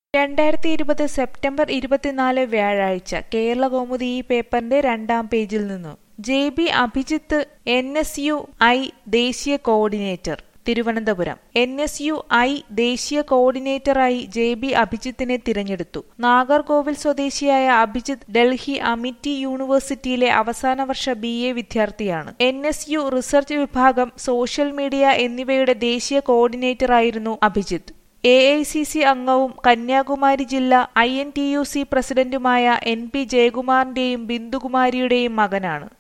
രണ്ടായിരത്തി ഇരുപത് സെപ്റ്റംബർ ഇരുപത്തിനാല് വ്യാഴാഴ്ച കേരളകൗമുദി ഈ പേപ്പറിന്റെ രണ്ടാം പേജിൽ നിന്നു J B Abhijith N S U I ദേശീയ coordinator Thiruvananthapuram N S U I ദേശീയ കോർഡിനേറ്ററായി ജെ ബി അഭിജിത്തിനെ തിരഞ്ഞെടുത്തു നാഗർകോവിൽ സ്വദേശിയായ അഭിജിത്ത് ഡൽഹി അമിറ്റി യൂണിവേഴ്സിറ്റിയിലെ അവസാന വർഷ ബി എ വിദ്യാർത്ഥിയാണ് എൻ എസ് യു റിസർച്ച് വിഭാഗം സോഷ്യൽ മീഡിയ എന്നിവയുടെ ദേശീയ കോർഡിനേറ്ററായിരുന്നു Abhijith A I C C അംഗവും കന്യാകുമാരി ജില്ല I N T U C പ്രസിഡന്റുമായ എൻ പി ജയകുമാറിന്റെയും ബിന്ദുകുമാരിയുടെയും മകനാണ്